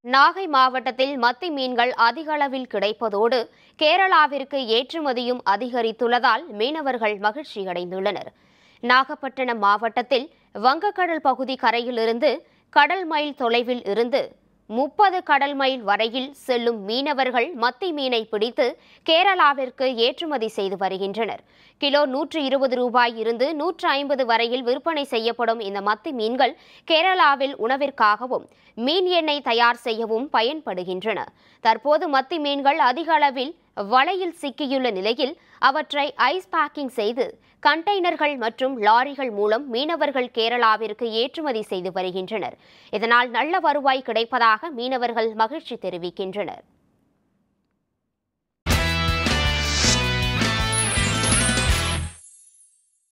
நாகை மாவட்டத்தில் மத்தி மீன்கள் அதிக அளவில் கிடைப்பதோடு கேரளாவிற்கு ஏற்றுமதியும் அதிகரித்துள்ளதால் மீனவர்கள் மகிழ்ச்சியடைந்துள்ளனர் நாகப்பட்டினம் மாவட்டத்தில் வங்கக்கடல் பகுதி கரையிலிருந்து கடல் மைல் தொலைவில் இருந்து முப்பது கடல் மைல் வரையில் செல்லும் மீனவர்கள் மத்தி மீனை பிடித்து கேரளாவிற்கு ஏற்றுமதி செய்து வருகின்றனர் கிலோ நூற்று இருபது ரூபாய் இருந்து நூற்று ஐம்பது வரையில் விற்பனை செய்யப்படும் இந்த மத்தி மீன்கள் கேரளாவில் உணவிற்காகவும் மீன் எண்ணெய் தயார் செய்யவும் பயன்படுகின்றன தற்போது மத்தி மீன்கள் அதிக அளவில் வலையில் சிக்கியுள்ள நிலையில் அவற்றை ஐஸ் பேக்கிங் செய்து கண்டெய்னர்கள் மற்றும் லாரிகள் மூலம் மீனவர்கள் கேரளாவிற்கு ஏற்றுமதி செய்து வருகின்றனர் இதனால் நல்ல வருவாய் கிடைப்பதாக மீனவர்கள் மகிழ்ச்சி தெரிவிக்கின்றனர்